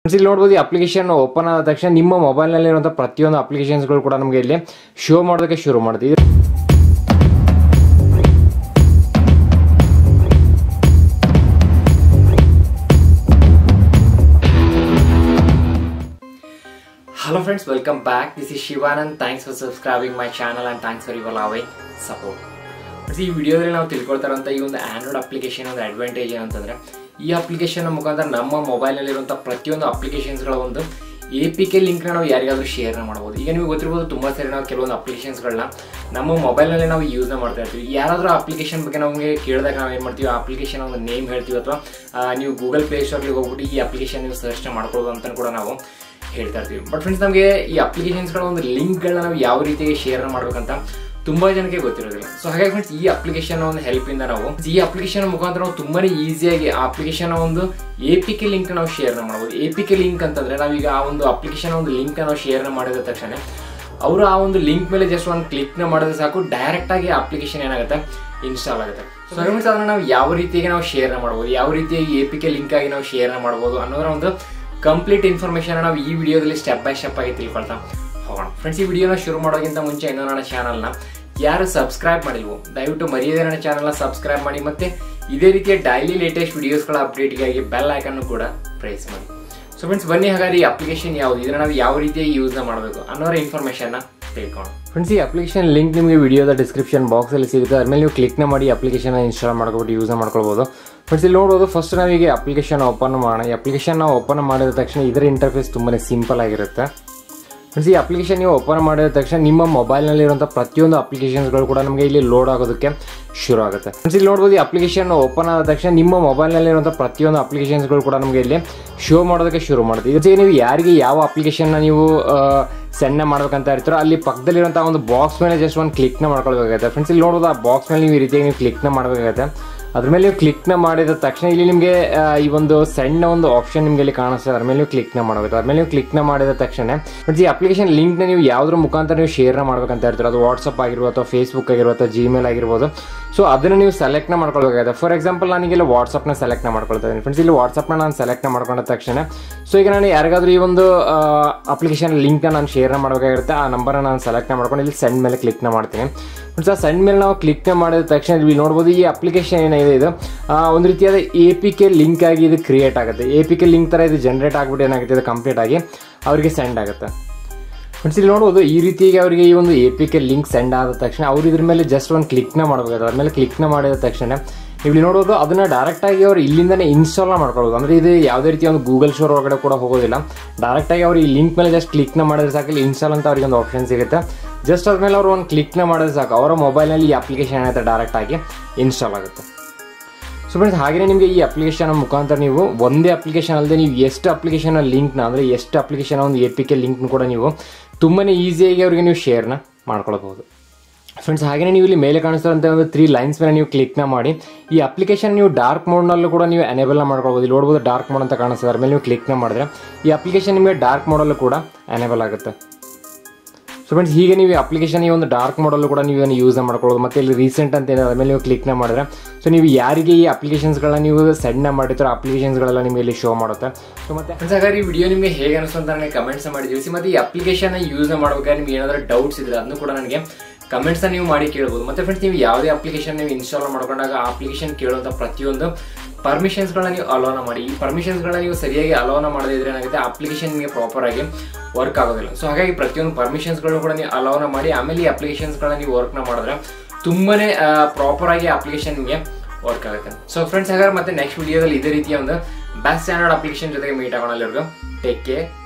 Friends, ಇಲ್ಲಿ ನೋಡ್ಬೋದು ಈ ಅಪ್ಲಿಕೇಶನ್ ಓಪನ್ ಆದ ತಕ್ಷಣ ನಿಮ್ಮ ಮೊಬೈಲ್ನಲ್ಲಿ ಇರುವಂತಹ ಪ್ರತಿಯೊಂದು ಅಪ್ಲಿಕೇಶನ್ಸ್ಗಳು ಕೂಡ ನಮಗೆ ಇಲ್ಲಿ ಶೋ ಮಾಡೋದಕ್ಕೆ ಶುರು ಮಾಡುತ್ತೆ ಇದು Hello friends, welcome back. This is Shivanand. Thanks for subscribing my channel and thanks for your loving support. Friends, ಈ ವಿಡಿಯೋದಲ್ಲಿ ನಾವು ತಿಳ್ಕೊಳ್ತಾ ಇರುವಂಥ ಈ ಒಂದು ಆಂಡ್ರಾಯ್ಡ್ ಅಪ್ಲಿಕೇಶನ್ ಒಂದು ಅಡ್ವಾಂಟೇಜ್ ಏನಂತಂದ್ರೆ ಈ ಅಪ್ಲಿಕೇಶನ್ ಮುಖಾಂತರ ನಮ್ಮ ಮೊಬೈಲ್ನಲ್ಲಿರುವಂಥ ಪ್ರತಿಯೊಂದು ಅಪ್ಲಿಕೇಶನ್ಸ್ಗಳ ಒಂದು ಎ ಪಿ ಕೆ ಲಿಂಕ್ನ ನಾವು ಯಾರಿಗಾದ್ರೂ ಶೇರ್ನ ಮಾಡ್ಬೋದು ಈಗ ನಿಮಗೆ ಗೊತ್ತಿರ್ಬೋದು ತುಂಬ ಸರಿ ನಾವು ಕೆಲವೊಂದು ಅಪ್ಲಿಕೇಶನ್ಸ್ಗಳನ್ನ ನಮ್ಮ ಮೊಬೈಲ್ನಲ್ಲಿ ನಾವು ಯೂಸ್ನ ಮಾಡ್ತಾ ಇರ್ತೀವಿ ಯಾರಾದರೂ ಅಪ್ಲಿಕೇಶನ್ ಬಗ್ಗೆ ನಮಗೆ ಕೇಳಿದಾಗ ನಾವು ಏನು ಮಾಡ್ತೀವಿ ಆ ಅಪ್ಲಿಕೇಶನ್ ಒಂದು ನೇಮ್ ಹೇಳ್ತೀವಿ ಅಥವಾ ನೀವು ಗೂಗಲ್ ಪ್ಲೇ ಸ್ಟೋರ್ಗೆ ಹೋಗ್ಬಿಟ್ಟು ಈ ಅಪ್ಲಿಕೇಶನ್ ನೀವು ಸರ್ಚ್ ಮಾಡ್ಕೊಳ್ಳೋದು ಅಂತ ಕೂಡ ನಾವು ಹೇಳ್ತಾ ಇರ್ತೀವಿ ಬಟ್ ಫ್ರೆಂಡ್ಸ್ ನಮಗೆ ಈ ಅಪ್ಲಿಕೇಶನ್ಸ್ಗಳ ಒಂದು ಲಿಂಕ್ಗಳನ್ನ ನಾವು ಯಾವ ರೀತಿಯಾಗಿ ಶೇರ್ ಮಾಡ್ಬೇಕಂತ ತುಂಬಾ ಜನಕ್ಕೆ ಗೊತ್ತಿರೋದಿಲ್ಲ ಸೊ ಹಾಗಾಗಿ ಫ್ರೆಂಡ್ಸ್ ಈ ಅಪ್ಲಿಕೇಶನ್ ಒಂದು ಹೆಲ್ಪ್ ಇಂದ ನಾವು ಈ ಅಪ್ಲಿಕೇಶನ್ ಮುಖಾಂತರ ನಾವು ತುಂಬಾನೇ ಈಸಿಯಾಗಿ ಆ ಅಪ್ಲಿಕೇಶನ್ ಒಂದು ಎ ಪಿ ಕೆ ಲಿಂಕ್ ನಾವು ಶೇರ್ ಮಾಡ್ಬೋದು ಎ ಪಿ ಕೆ ಲಿಂಕ್ ಅಂತಂದ್ರೆ ನಾವೀಗ ಆ ಒಂದು ಅಪ್ಲಿಕೇಶನ್ ಒಂದು ಲಿಂಕ್ ನಾವು ಶೇರ್ ಮಾಡಿದ ತಕ್ಷಣ ಅವರು ಆ ಒಂದು ಲಿಂಕ್ ಮೇಲೆ ಜಸ್ಟ್ ಒಂದು ಕ್ಲಿಕ್ ನ ಮಾಡಿದ್ರೆ ಸಾಕು ಡೈರೆಕ್ಟ್ ಆಗಿ ಅಪ್ಲಿಕೇಶನ್ ಏನಾಗುತ್ತೆ ಇನ್ಸ್ಟಾಲ್ ಆಗುತ್ತೆ ಸೊ ಫ್ರೆಂಡ್ಸ್ ಅದನ್ನ ನಾವು ಯಾವ ರೀತಿಯಾಗಿ ನಾವು ಶೇರ್ ಮಾಡ್ಬೋದು ಯಾವ ರೀತಿಯಾಗಿ ಎ ಪಿ ಕೆ ಲಿಂಕ್ ಆಗಿ ನಾವು ಶೇರ್ ಮಾಡ್ಬೋದು ಅನ್ನೋದ್ರ ಒಂದು ಕಂಪ್ಲೀಟ್ ಇನ್ಫಾರ್ಮೇಶನ್ ನಾವು ಈ ವಿಡಿಯೋದಲ್ಲಿ ಸ್ಟೆಪ್ ಬೈ ಸ್ಟೆಪ್ ಆಗಿ ತಿಳ್ಕೊಳ್ತಾ ಹೋಗೋಣ ಫ್ರೆಂಡ್ಸ್ ಈ ವಿಡಿಯೋನ ಶುರು ಮಾಡೋಕ್ಕಿಂತ ಮುಂಚೆ ಇನ್ನೂ ನನ್ನ ಚಾನಲ್ನ ಯಾರು ಸಬ್ಸ್ಕ್ರೈಬ್ ಮಾಡಿಲ್ವೋ ದಯವಿಟ್ಟು ಮರೆಯದೇ ನನ್ನ ಚಾನಲ್ನ ಸಬ್ಸ್ಕ್ರೈಬ್ ಮಾಡಿ ಮತ್ತೆ ಇದೇ ರೀತಿಯ ಡೈಲಿ ಲೇಟೆಸ್ಟ್ ವಿಡಿಯೋಸ್ಗಳ ಅಪ್ಡೇಟ್ಗಾಗಿ ಬೆಲ್ ಐಕನ್ನು ಕೂಡ ಪ್ರೆಸ್ ಮಾಡಿ ಸೊ ಫ್ರೆಂಡ್ಸ್ ಬನ್ನಿ ಹಾಗಾದ್ರೆ ಈ ಅಪ್ಲಿಕೇಶನ್ ಯಾವುದು ಇದನ್ನ ನಾವು ಯಾವ ರೀತಿಯಾಗಿ ಯೂಸ್ನ ಮಾಡಬೇಕು ಅನ್ನೋರ ಇನ್ಫಾರ್ಮೇಷನ್ನ ತಿಳ್ಕೊಂಡು ಫ್ರೆಂಡ್ಸ್ ಈ ಅಪ್ಲಿಕೇಶನ್ ಲಿಂಕ್ ನಿಮಗೆ ವಿಡಿಯೋದ ಡಿಸ್ಕ್ರಿಪ್ಷನ್ ಬಾಕ್ಸಲ್ಲಿ ಸಿಗುತ್ತೆ ಅದ್ಮೇಲೆ ನೀವು ಕ್ಲಿಕ್ನ ಮಾಡಿ ಅಪ್ಲಿಕೇಶನ್ ಇನ್ಸ್ಟಾಲ್ ಮಾಡ್ಕೊಬಿಟ್ಟು ಯೂಸ್ ಮಾಡ್ಕೊಳ್ಬೋದು ಫ್ರೆಂಡ್ಸ್ ಇಲ್ಲಿ ನೋಡ್ಬೋದು ಫಸ್ಟ್ ನಾವೀಗ ಅಪ್ಲಿಕೇಶನ್ ಓಪನ್ ಮಾಡೋಣ ಈ ಅಪ್ಲಿಕೇಶನ್ ನಾವು ಓಪನ್ ಮಾಡಿದ ತಕ್ಷಣ ಇದರ ಇಂಟರ್ಫೇಸ್ ತುಂಬಾ ಸಿಂಪಲ್ ಆಗಿರುತ್ತೆ ಫ್ರೆಂಡ್ಸ್ ಈ ಅಪ್ಲಿಕೇಶನ್ ನೀವು ಓಪನ್ ಮಾಡಿದ ತಕ್ಷಣ ನಿಮ್ಮ ಮೊಬೈಲ್ನಲ್ಲಿರುವಂಥ ಪ್ರತಿಯೊಂದು ಅಪ್ಲಿಕೇಶನ್ಸ್ಗಳು ಕೂಡ ನಮಗೆ ಇಲ್ಲಿ ಲೋಡ್ ಆಗೋದಕ್ಕೆ ಶುರು ಆಗುತ್ತೆ ಫ್ರೆಂಡ್ಸ್ ಇಲ್ಲಿ ನೋಡ್ಬೋದು ಈ ಅಪ್ಲಿಕೇಶನ್ ಓಪನ್ ಆದ ತಕ್ಷಣ ನಿಮ್ಮ ಮೊಬೈಲ್ನಲ್ಲಿರುವಂಥ ಪ್ರತಿಯೊಂದು ಅಪ್ಲಿಕೇಶನ್ಸ್ಗಳು ಕೂಡ ನಮಗೆ ಇಲ್ಲಿ ಶೋ ಮಾಡೋದಕ್ಕೆ ಶುರು ಮಾಡುತ್ತೆ ಇದಕ್ಕೆ ನೀವು ಯಾರಿಗೆ ಯಾವ ಅಪ್ಲಿಕೇಶನ್ನ ನೀವು ಸೆಂಡ್ ಮಾಡ್ಬೇಕಂತ ಇರ್ತೀರೋ ಅಲ್ಲಿ ಪಕ್ಕದಲ್ಲಿರುವಂಥ ಒಂದು ಬಾಕ್ಸ್ ಮೇಲೆ ಜಸ್ಟ್ ಒಂದು ಕ್ಲಿಕ್ನ ಮಾಡ್ಕೊಳ್ಬೇಕಾಗುತ್ತೆ ಫ್ರೆಂಡ್ಸ್ ಇಲ್ಲಿ ನೋಡ್ಬೋದು ಆ ಬಾಕ್ಸ್ ಮೇಲೆ ನೀವು ಈ ರೀತಿಯಾಗಿ ನೀವು ಕ್ಲಿಕ್ನ ಮಾಡಬೇಕಾಗುತ್ತೆ ಅದ್ರ ಮೇಲೆ ನೀವು ಕ್ಲಿಕ್ನ ಮಾಡಿದ ತಕ್ಷಣ ಇಲ್ಲಿ ನಿಮಗೆ ಈ ಒಂದು ಸಣ್ಣ ಒಂದು ಆಪ್ಷನ್ ನಿಮಗೆ ಇಲ್ಲಿ ಕಾಣಿಸ್ತದೆ ಅದ್ರ ಮೇಲೆ ನೀವು ಕ್ಲಿಕ್ನ ಮಾಡಬೇಕು ಅದ್ರ ಮೇಲೆ ನೀವು ಕ್ಲಿಕ್ನ ಮಾಡಿದ ತಕ್ಷಣ ಬಟ್ ಈ ಅಪ್ಲಿಕೇಶನ್ ಲಿಂಕ್ನ ನೀವು ಯಾವ್ದ್ರ ಮುಖಾಂತರ ನೀವು ಶೇರ್ನ ಮಾಡ್ಬೇಕಂತ ಇರ್ತೀರ ಅದು ವಾಟ್ಸಪ್ ಆಗಿರ್ಬೋದು ಅಥವಾ ಫೇಸ್ಬುಕ್ ಆಗಿರ್ಬೋದು ಅಥವಾ ಜಿಮೇಲ್ ಆಗಿರ್ಬೋದು ಸೊ ಅದನ್ನು ನೀವು ಸೆಲೆಕ್ಟ್ನ ಮಾಡ್ಕೊಳ್ಬೇಕಾಗುತ್ತೆ ಫಾರ್ ಎಕ್ಸಾಂಪಲ್ ನಾನೀಗೆಲ್ಲ ವಾಟ್ಸಪ್ನ ಸೆಲೆಕ್ಟ್ನ ಮಾಡ್ಕೊಳ್ತಾ ಇದ್ದೀನಿ ಫ್ರೆಂಡ್ಸ್ ಇಲ್ಲಿ ವಾಟ್ಸಪ್ನ ನಾನು ಸೆಲೆಕ್ಟ್ನ ಮಾಡ್ಕೊಂಡ ತಕ್ಷಣ ಸೊ ಈಗ ನಾನು ಯಾರಿಗಾದ್ರೂ ಈ ಒಂದು ಅಪ್ಲಿಕೇಶನ್ ಲಿಂಕ್ನ ನಾನು ಶೇರ್ನ ಮಾಡಬೇಕಾಗಿರುತ್ತೆ ಆ ನಂಬರ್ನ ನಾನು ಸೆಲೆಕ್ಟ್ನ ಮಾಡ್ಕೊಂಡು ಇಲ್ಲಿ ಸೆಂಡ್ ಮೇಲೆ ಕ್ಲಿಕ್ನ ಮಾಡ್ತೀನಿ ಫ್ರೆಂಡ್ಸ್ ಆ ಸೆಂಡ್ ಮೇಲೆ ನಾವು ಕ್ಲಿಕ್ನ ಮಾಡಿದ ತಕ್ಷಣ ಇಲ್ಲಿ ನೋಡ್ಬೋದು ಈ ಅಪ್ಲಿಕೇಶನ್ ಏನಿದೆ ಇದು ಒಂದು ರೀತಿಯಾದ ಎ ಪಿ ಕೆ ಲಿಂಕ್ ಆಗಿ ಇದು ಕ್ರಿಯೇಟ್ ಆಗುತ್ತೆ ಎ ಪಿ ಕೆ ಲಿಂಕ್ ಥರ ಇದು ಜನರೇಟ್ ಆಗಿಬಿಟ್ಟು ಏನಾಗುತ್ತೆ ಇದು ಕಂಪ್ಲೀಟ್ ಆಗಿ ಅವರಿಗೆ ಸೆಂಡ್ ಆಗುತ್ತೆ ಫ್ರೆಂಡ್ಸ್ ಇಲ್ಲಿ ನೋಡ್ಬೋದು ಈ ರೀತಿಯಾಗಿ ಅವರಿಗೆ ಈ ಒಂದು A P K link send ಆದ ತಕ್ಷಣ ಅವ್ರು ಇದ್ರ ಮೇಲೆ ಜಸ್ಟ್ ಒಂದು ಕ್ಲಿಕ್ನ ಮಾಡಬೇಕಾಗುತ್ತೆ ಅದ್ರ ಮೇಲೆ ಕ್ಲಿಕ್ನ ಮಾಡಿದ ತಕ್ಷಣ ಇಲ್ಲಿ ನೋಡೋದು ಅದನ್ನ ಡೈರೆಕ್ಟ್ ಆಗಿ ಅವ್ರು ಇಲ್ಲಿಂದನೇ ಇನ್ಸ್ಟಾಲ್ ಮಾಡ್ಕೊಳ್ಳೋದು ಅಂದ್ರೆ ಇದು ಯಾವುದೇ ರೀತಿ ಒಂದು ಗೂಗಲ್ ಸ್ಟೋರ್ ಒಳಗಡೆ ಕೂಡ ಹೋಗೋದಿಲ್ಲ ಡೈರೆಕ್ಟ್ ಆಗಿ ಅವ್ರು ಈ ಲಿಂಕ್ ಮೇಲೆ ಜಸ್ಟ್ ಕ್ಲಿಕ್ನ ಮಾಡಿದ್ರೆ ಸಾಕು ಇಲ್ಲಿ ಇನ್ಸ್ಟಾಲ್ ಅಂತ ಅವ್ರಿಗೆ ಒಂದು ಆಪ್ಷನ್ ಸಿಗುತ್ತೆ ಜಸ್ಟ್ ಅದ್ಮೇಲೆ ಅವ್ರು ಒಂದು ಕ್ಲಿಕ್ನ ಮಾಡಿದ್ರೆ ಸಾಕು ಅವರ ಮೊಬೈಲ್ನಲ್ಲಿ ಈ ಅಪ್ಲಿಕೇಶನ್ ಏನಾಗುತ್ತೆ ಡೈರೆಕ್ಟ್ ಆಗಿ ಇನ್ಸ್ಟಾಲ್ ಆಗುತ್ತೆ ಸೊ ಫ್ರೆಂಡ್ಸ್ ಹಾಗೆಯೇ ನಿಮಗೆ ಈ ಅಪ್ಲಿಕೇಶನ್ ಮುಖಾಂತರ ನೀವು ಒಂದೇ ಅಪ್ಲಿಕೇಶನ್ ಅಲ್ಲದೆ ನೀವು ಎಷ್ಟು ಅಪ್ಲಿಕೇಶನ್ ಲಿಂಕ್ನ ಅಂದರೆ ಎಷ್ಟು ಅಪ್ಲಿಕೇಶನ್ ಒಂದು ಎ ಪಿ ಕೆ ಲಿಂಕ್ನ ಕೂಡ ನೀವು ತುಂಬಾ ಈಸಿಯಾಗಿ ಅವರಿಗೆ ನೀವು ಶೇರ್ನ ಮಾಡ್ಕೊಳ್ಬಹುದು ಫ್ರೆಂಡ್ಸ್ ಹಾಗೆಯೇ ನೀವು ಇಲ್ಲಿ ಮೇಲೆ ಕಾಣಿಸ್ತಾರಂಥ ಒಂದು ತ್ರೀ ಲೈನ್ಸ್ ಮೇಲೆ ನೀವು ಕ್ಲಿಕ್ನ ಮಾಡಿ ಈ ಅಪ್ಲಿಕೇಶನ್ ನೀವು ಡಾರ್ಕ್ ಮೋಡ್ನಲ್ಲೂ ಕೂಡ ನೀವು ಎನೇಬಲ್ನ ಮಾಡ್ಕೊಳ್ಬೋದು ಇಲ್ಲಿ ನೋಡ್ಬೋದು ಡಾರ್ಕ್ ಮೋಡ್ ಅಂತ ಕಾಣಿಸ್ತದೆ ಅದ್ರ ಮೇಲೆ ನೀವು ಕ್ಲಿಕ್ನ ಮಾಡಿದ್ರೆ ಈ ಅಪ್ಲಿಕೇಶನ್ ನಿಮಗೆ ಡಾರ್ಕ್ ಮೋಡಲ್ಲೂ ಕೂಡ ಎನೇಬಲ್ ಆಗುತ್ತೆ ಸೊ ಫ್ರೆಂಡ್ಸ್ ಹೀಗೆ ನೀವು ಅಪ್ಲಿಕೇಶನ್ ಈ ಒಂದು ಡಾರ್ಕ್ ಮಾಡಲು ಕೂಡ ನೀವು ಇದನ್ನು ಯೂಸ್ ಮಾಡ್ಕೊಳ್ಳೋದು ಮತ್ತೆ ಇಲ್ಲಿ ರೀಸೆಂಟ್ ಅಂತ ಏನಿದೆ ಅದ್ರ ಮೇಲೆ ನೀವು ಕ್ಲಿಕ್ನ ಮಾಡಿದ್ರೆ ಸೊ ನೀವು ಯಾರಿಗೆ ಈ ಅಪ್ಲಿಕೇಶನ್ಸ್ಗಳನ್ನ ನೀವು ಸೆಂಡ್ನ ಮಾಡಿರ್ತೀರೋ ಅಪ್ಲಿಕೇಶನ್ಸ್ಗಳೆಲ್ಲ ನಿಮಗೆ ಇಲ್ಲಿ ಶೋ ಮಾಡುತ್ತೆ ಸೊ ಮತ್ತೆ ಫ್ರೆಂಡ್ಸ್ ಹಾಗಾದ್ರೆ ಈ ವಿಡಿಯೋ ನಿಮಗೆ ಹೇಗೆ ಅನಿಸ್ತು ಅಂತ ನನಗೆ ಕಮೆಂಟ್ಸ್ ಮಾಡಿ ತಿಳಿಸಿ ಮತ್ತೆ ಈ ಅಪ್ಲಿಕೇಶನ್ ಯೂಸ್ ಮಾಡ್ಬೇಕಾದ್ರೆ ನಿಮ್ಗೆ ಏನಾದರೂ ಡೌಟ್ಸ್ ಇದ್ರೆ ಅದನ್ನು ಕೂಡ ನನಗೆ ಕಮೆಂಟ್ಸ್ ನೀವು ಮಾಡಿ ಕೇಳ್ಬೋದು ಮತ್ತೆ ಫ್ರೆಂಡ್ಸ್ ನೀವು ಯಾವುದೇ ಅಪ್ಲಿಕೇಶನ್ ನೀವು ಇನ್ಸ್ಟಾಲ್ ಮಾಡ್ಕೊಂಡಾಗ ಆ ಅಪ್ಲಿಕೇಶನ್ ಕೇಳುವಂಥ ಪ್ರತಿಯೊಂದು ಪರ್ಮಿಷನ್ಸ್ಗಳನ್ನ ನೀವು ಅಲೋನ ಮಾಡಿ ಈ ಪರ್ಮಿಷನ್ಸ್ಗಳನ್ನ ನೀವು ಸರಿಯಾಗಿ ಅಲೋನ ಮಾಡದೇ ಇದ್ರೆ ಏನಾಗುತ್ತೆ ಅಪ್ಲಿಕೇಶನ್ ನಿಮಗೆ ಪ್ರಾಪರ್ ಆಗಿ ವರ್ಕ್ ಆಗೋದಿಲ್ಲ ಸೊ ಹಾಗಾಗಿ ಪ್ರತಿಯೊಂದು ಪರ್ಮಿಷನ್ಸ್ಗಳನ್ನು ಕೂಡ ನೀವು ಅಲೋನ ಮಾಡಿ ಆಮೇಲೆ ಈ ಅಪ್ಲಿಕೇಶನ್ಸ್ಗಳನ್ನ ನೀವು ವರ್ಕ್ನ ಮಾಡಿದ್ರೆ ತುಂಬಾನೇ ಪ್ರಾಪರ್ ಆಗಿ ಅಪ್ಲಿಕೇಶನ್ ನಿಮಗೆ ವರ್ಕ್ ಆಗುತ್ತೆ ಸೊ ಫ್ರೆಂಡ್ಸ್ ಹಾಗಾದ್ರೆ ಮತ್ತೆ ನೆಕ್ಸ್ಟ್ ವಿಡಿಯೋದಲ್ಲಿ ಇದೇ ರೀತಿಯ ಒಂದು ಬೆಸ್ಟ್ ಸ್ಟ್ಯಾಂಡರ್ಡ್ ಅಪ್ಲಿಕೇಶನ್ ಜೊತೆಗೆ ಮೀಟ್ ಆಗೋಣ ಅಲ್ಲಿವರೆಗೂ ಟೇಕ್ ಕೇರ್